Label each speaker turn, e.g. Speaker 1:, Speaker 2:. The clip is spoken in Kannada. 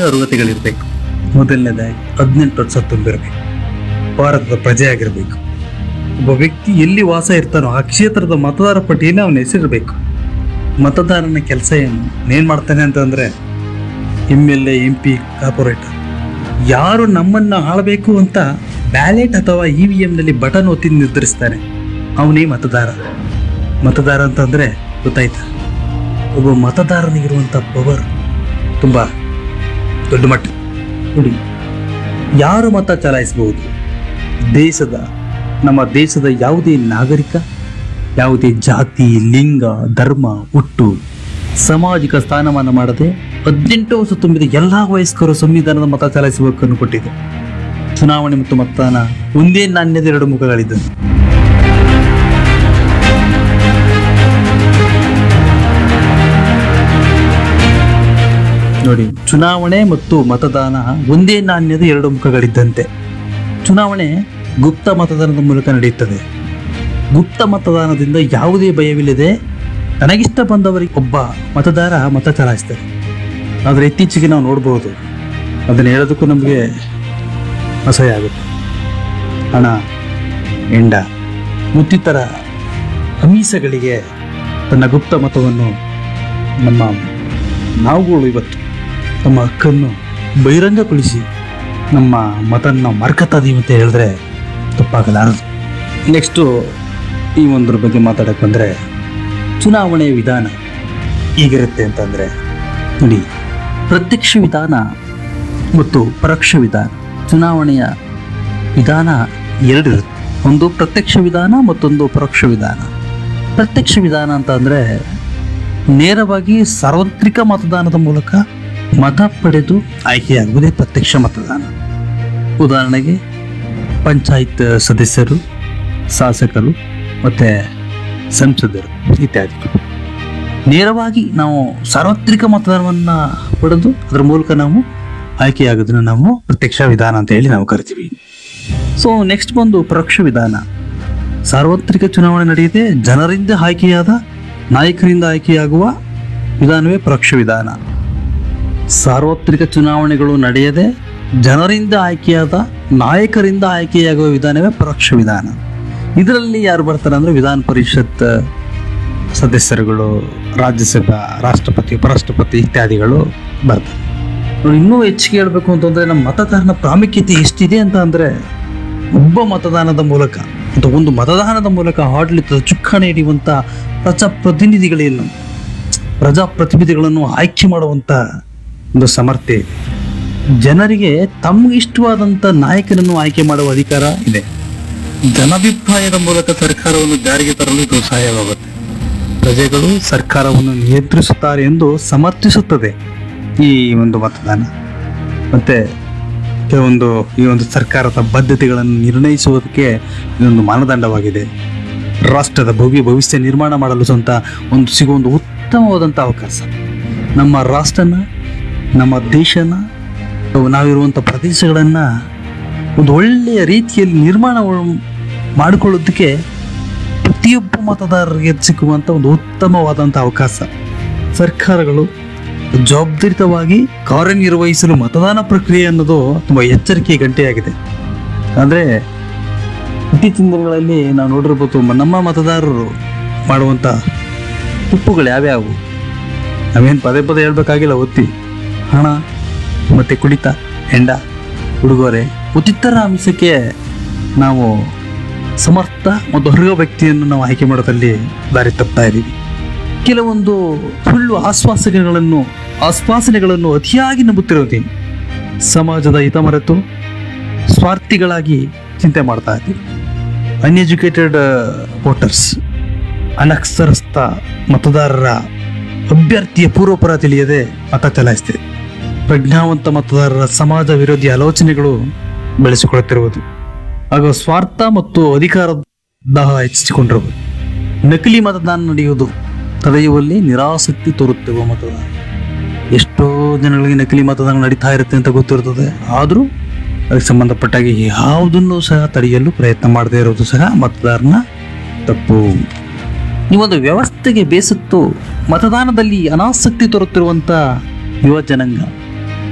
Speaker 1: ಅರ್ಹತೆಗಳಿರಬೇಕು ಮೊದಲನೇದಾಗಿ ಹದಿನೆಂಟು ವರ್ಷ ತುಂಬಿರಬೇಕು ಭಾರತದ ಪ್ರಜೆ ಆಗಿರಬೇಕು ಒಬ್ಬ ವ್ಯಕ್ತಿ ಎಲ್ಲಿ ವಾಸ ಇರ್ತಾನೋ ಆ ಕ್ಷೇತ್ರದ ಮತದಾರ ಪಟ್ಟಿಯಲ್ಲಿ ಅವನ ಹೆಸರಿರಬೇಕು ಮತದಾರನ ಕೆಲಸ ಏನು ಏನ್ ಮಾಡ್ತಾನೆ ಅಂತಂದ್ರೆ M L A M P corporator ಯಾರು ನಮ್ಮನ್ನ ಆಳಬೇಕು ಅಂತ ಬ್ಯಾಲೆಟ್ ಅಥವಾ ಇ ವಿ ನಲ್ಲಿ ಬಟನ್ ಒತ್ತಿ ನಿರ್ಧರಿಸ್ತಾನೆ ಅವನೇ ಮತದಾರ ಮತದಾರ ಅಂತಂದ್ರೆ ಗೊತ್ತಾಯ್ತಾ ಒಬ್ಬ ಮತದಾರನಿಗಿರುವಂಥ ಪವರ್ ತುಂಬಾ ದೊಡ್ಡ ಮಟ್ಟ ನೋಡಿ ಯಾರು ಮತ ಚಲಾಯಿಸಬಹುದು ದೇಶದ ನಮ್ಮ ದೇಶದ ಯಾವುದೇ ನಾಗರಿಕ ಯಾವುದೇ ಜಾತಿ ಲಿಂಗ ಧರ್ಮ ಹುಟ್ಟು ಸಾಮಾಜಿಕ ಸ್ಥಾನಮಾನ ಮಾಡದೆ ಹದಿನೆಂಟು ವರ್ಷ ತುಂಬಿದ ಎಲ್ಲಾ ವಯಸ್ಕರು ಸಂವಿಧಾನದ ಮತ ಚಲಾಯಿಸುವ ಹಕ್ಕನ್ನು ಕೊಟ್ಟಿದೆ ಚುನಾವಣೆ ಮತ್ತು ಮತದಾನ ಒಂದೇ ನಾಣ್ಯದ ಎರಡು ಮುಖಗಳಿದ್ದವು ನೋಡಿ ಚುನಾವಣೆ ಮತ್ತು ಮತದಾನ ಒಂದೇ ನಾಣ್ಯದ ಎರಡು ಮುಖಗಳಿದ್ದಂತೆ ಚುನಾವಣೆ ಗುಪ್ತ ಮತದಾನದ ಮೂಲಕ ನಡೆಯುತ್ತದೆ ಗುಪ್ತ ಮತದಾನದಿಂದ ಯಾವುದೇ ಭಯವಿಲ್ಲದೆ ತನಗಿಷ್ಟ ಬಂದವರಿಗೆ ಒಬ್ಬ ಮತದಾರ ಮತ ಚಲಾಯಿಸ್ತಾರೆ ಆದರೆ ಇತ್ತೀಚೆಗೆ ನಾವು ನೋಡ್ಬೋದು ಅದನ್ನು ಹೇಳೋದಕ್ಕೂ ನಮಗೆ ಅಸಹ್ಯ ಆಗುತ್ತೆ ಹಣ ಎಂಡ ಮತ್ತಿತರ ಅಮೀಸಗಳಿಗೆ ತನ್ನ ಗುಪ್ತ ಮತವನ್ನು ನಮ್ಮ ನಾವುಗಳು ಇವತ್ತು ನಮ್ಮ ಹಕ್ಕನ್ನು ಬಹಿರಂಗಗೊಳಿಸಿ ನಮ್ಮ ಮತನ ನಾವು ಮಾರ್ಕತ್ತಾ ಇದೀವಿ ಅಂತ ಹೇಳಿದ್ರೆ ತಪ್ಪಾಗಲಾರದು ನೆಕ್ಸ್ಟು ಈ ಒಂದ್ರ ಬಗ್ಗೆ ಮಾತಾಡಕ್ಕೆ ಬಂದರೆ ಚುನಾವಣೆಯ ವಿಧಾನ ಹೇಗಿರುತ್ತೆ ಅಂತಂದರೆ ನೋಡಿ ಪ್ರತ್ಯಕ್ಷ ವಿಧಾನ ಮತ್ತು ಪರೋಕ್ಷ ವಿಧಾನ ಚುನಾವಣೆಯ ವಿಧಾನ ಎರಡಿರುತ್ತೆ ಒಂದು ಪ್ರತ್ಯಕ್ಷ ವಿಧಾನ ಮತ್ತೊಂದು ಪರೋಕ್ಷ ವಿಧಾನ ಪ್ರತ್ಯಕ್ಷ ವಿಧಾನ ಅಂತ ಅಂದರೆ ನೇರವಾಗಿ ಸಾರ್ವತ್ರಿಕ ಮತದಾನದ ಮೂಲಕ ಮತ ಪಡೆದು ಆಯ್ಕೆಯಾಗುವುದೇ ಪ್ರತ್ಯಕ್ಷ ಮತದಾನ ಉದಾಹರಣೆಗೆ ಪಂಚಾಯತ್ ಸದಸ್ಯರು ಶಾಸಕರು ಮತ್ತು ಸಂಸದರು ಇತ್ಯಾದಿ ನೇರವಾಗಿ ನಾವು ಸಾರ್ವತ್ರಿಕ ಮತದಾನವನ್ನು ಪಡೆದು ಅದರ ಮೂಲಕ ನಾವು ಆಯ್ಕೆಯಾಗೋದನ್ನು ನಾವು ಪ್ರತ್ಯಕ್ಷ ವಿಧಾನ ಅಂತ ಹೇಳಿ ನಾವು ಕರಿತೀವಿ ಸೊ ನೆಕ್ಸ್ಟ್ ಬಂದು ಪರೋಕ್ಷ ವಿಧಾನ ಸಾರ್ವತ್ರಿಕ ಚುನಾವಣೆ ನಡೆಯದೆ ಜನರಿಂದ ಆಯ್ಕೆಯಾದ ನಾಯಕರಿಂದ ಆಯ್ಕೆಯಾಗುವ ವಿಧಾನವೇ ಪರೋಕ್ಷ ವಿಧಾನ ಸಾರ್ವತ್ರಿಕ ಚುನಾವಣೆಗಳು ನಡೆಯದೆ ಜನರಿಂದ ಆಯ್ಕೆಯಾದ ನಾಯಕರಿಂದ ಆಯ್ಕೆಯಾಗುವ ವಿಧಾನವೇ ಪರೋಕ್ಷ ವಿಧಾನ ಇದರಲ್ಲಿ ಯಾರು ಬರ್ತಾರೆ ಅಂದ್ರೆ ವಿಧಾನ ಪರಿಷತ್ ಸದಸ್ಯರುಗಳು ರಾಜ್ಯಸಭಾ ರಾಷ್ಟ್ರಪತಿ ಉಪರಾಷ್ಟ್ರಪತಿ ಇತ್ಯಾದಿಗಳು ಬರ್ತಾರೆ ನೋಡಿ, ಇನ್ನೂ ಹೆಚ್ಚಿಗೆ ಹೇಳ್ಬೇಕು ಅಂತಂದ್ರೆ ನಮ್ಮ ಮತದಾರನ ಪ್ರಾಮುಖ್ಯತೆ ಎಷ್ಟಿದೆ ಅಂತ ಅಂದ್ರೆ ಒಬ್ಬ ಮತದಾನದ ಮೂಲಕ ಅಥವಾ ಒಂದು ಮತದಾನದ ಮೂಲಕ ಆಡಳಿತದ ಚುಕ್ಕಾಣಿ ಹಿಡಿಯುವಂತ ಪ್ರಜಾಪ್ರತಿನಿಧಿಗಳೇನು ಪ್ರಜಾಪ್ರತಿನಿಧಿಗಳನ್ನು ಆಯ್ಕೆ ಮಾಡುವಂತ ಒಂದು ಸಮರ್ಥ್ಯ ಇದೆ ಜನರಿಗೆ ತಮ್ಗೆ ಇಷ್ಟವಾದಂತ ನಾಯಕನನ್ನು ಆಯ್ಕೆ ಮಾಡುವ ಅಧಿಕಾರ ಇದೆ ಜನಾಭಿಪ್ರಾಯದ ಮೂಲಕ ಸರ್ಕಾರವನ್ನು ಜಾರಿಗೆ ತರಲು ಇದು ಸಹಾಯವಾಗುತ್ತೆ ಪ್ರಜೆಗಳು ಸರ್ಕಾರವನ್ನು ನಿಯಂತ್ರಿಸುತ್ತಾರೆ ಎಂದು ಸಮರ್ಥಿಸುತ್ತದೆ ಈ ಒಂದು ಮತದಾನ ಮತ್ತೆ ಕೆಲವೊಂದು ಈ ಒಂದು ಸರ್ಕಾರದ ಬದ್ಧತೆಗಳನ್ನು ನಿರ್ಣಯಿಸುವುದಕ್ಕೆ ಇದೊಂದು ಮಾನದಂಡವಾಗಿದೆ ರಾಷ್ಟ್ರದ ಭವ್ಯ ಭವಿಷ್ಯ ನಿರ್ಮಾಣ ಮಾಡಲು ಸ್ವಂತ ಒಂದು ಸಿಗುವ ಒಂದು ಉತ್ತಮವಾದಂಥ ಅವಕಾಶ ನಮ್ಮ ರಾಷ್ಟ್ರನ ನಮ್ಮ ದೇಶನ ನಾವಿರುವಂಥ ಪ್ರದೇಶಗಳನ್ನು ಒಂದು ಒಳ್ಳೆಯ ರೀತಿಯಲ್ಲಿ ನಿರ್ಮಾಣ ಮಾಡಿಕೊಳ್ಳೋದಕ್ಕೆ ಪ್ರತಿಯೊಬ್ಬ ಮತದಾರರಿಗೆ ಸಿಕ್ಕುವಂಥ ಒಂದು ಉತ್ತಮವಾದಂಥ ಅವಕಾಶ ಸರ್ಕಾರಗಳು ಜವಾಬ್ದಾರಿತವಾಗಿ ಕಾರ್ಯನಿರ್ವಹಿಸಲು ಮತದಾನ ಪ್ರಕ್ರಿಯೆ ಅನ್ನೋದು ತುಂಬ ಎಚ್ಚರಿಕೆ ಗಂಟೆಯಾಗಿದೆ ಅಂದರೆ ಇತ್ತೀಚಿನ ದಿನಗಳಲ್ಲಿ ನಾವು ನೋಡಿರ್ಬೋದು ಮ- ನಮ್ಮ ಮತದಾರರು ಮಾಡುವಂಥ ತಪ್ಪುಗಳು ಯಾವ್ಯಾವು ನಾವೇನು ಪದೇ ಪದೇ ಹೇಳ್ಬೇಕಾಗಿಲ್ಲ ಒತ್ತಿ ಹಣ ಮತ್ತು ಕುಡಿತ ಹೆಂಡ ಉಡುಗೊರೆ ಮತ್ತಿತರ ಅಂಶಕ್ಕೆ ನಾವು ಸಮರ್ಥ ಮತ್ತು ಅರ್ಹ ವ್ಯಕ್ತಿಯನ್ನು ನಾವು ಆಯ್ಕೆ ಮಾಡೋದಲ್ಲಿ ದಾರಿ ತಪ್ತಾ ಇದ್ದೀವಿ ಕೆಲವೊಂದು ಸುಳ್ಳು ಆಶ್ವಾಸನೆಗಳನ್ನು ಆಶ್ವಾಸನೆಗಳನ್ನು ಅತಿಯಾಗಿ ನಂಬುತ್ತಿರೋದು ಸಮಾಜದ ಹಿತ ಮರೆತು ಸ್ವಾರ್ಥಿಗಳಾಗಿ ಚಿಂತೆ ಮಾಡ್ತಾ ಇದ್ದೀವಿ ಅನ್ಎಜುಕೇಟೆಡ್ ವೋಟರ್ಸ್ ಅನಕ್ಷರಸ್ಥ ಮತದಾರರ ಅಭ್ಯರ್ಥಿಯ ಪೂರ್ವಪರ ತಿಳಿಯದೆ ಮತ ಚಲಾಯಿಸ್ತಿದೆ ಪ್ರಜ್ಞಾವಂತ ಮತದಾರರ ಸಮಾಜ ವಿರೋಧಿ ಆಲೋಚನೆಗಳು ಬೆಳೆಸಿಕೊಳ್ಳುತ್ತಿರುವುದು ಹಾಗೂ ಸ್ವಾರ್ಥ ಮತ್ತು ಅಧಿಕಾರದ ದಾಹ ಹೆಚ್ಚಿಸಿಕೊಂಡಿರುವುದು ನಕಲಿ ಮತದಾನ ನಡೆಯುವುದು ತಡೆಯುವಲ್ಲಿ ನಿರಾಸಕ್ತಿ ತೋರುತ್ತಿರುವ ಮತದಾನ ಎಷ್ಟೋ ಜನಗಳಿಗೆ ನಕಲಿ ಮತದಾನ ನಡೀತಾ ಇರುತ್ತೆ ಅಂತ ಗೊತ್ತಿರ್ತದೆ ಆದರೂ ಅದಕ್ಕೆ ಸಂಬಂಧಪಟ್ಟಾಗಿ ಯಾವುದನ್ನು ಸಹ ತಡೆಯಲು ಪ್ರಯತ್ನ ಮಾಡದೇ ಇರೋದು ಸಹ ಮತದಾರನ ತಪ್ಪು ಈ ಒಂದು ವ್ಯವಸ್ಥೆಗೆ ಬೇಸತ್ತು ಮತದಾನದಲ್ಲಿ ಅನಾಸಕ್ತಿ ತೋರುತ್ತಿರುವಂಥ ಯುವ ಜನಾಂಗ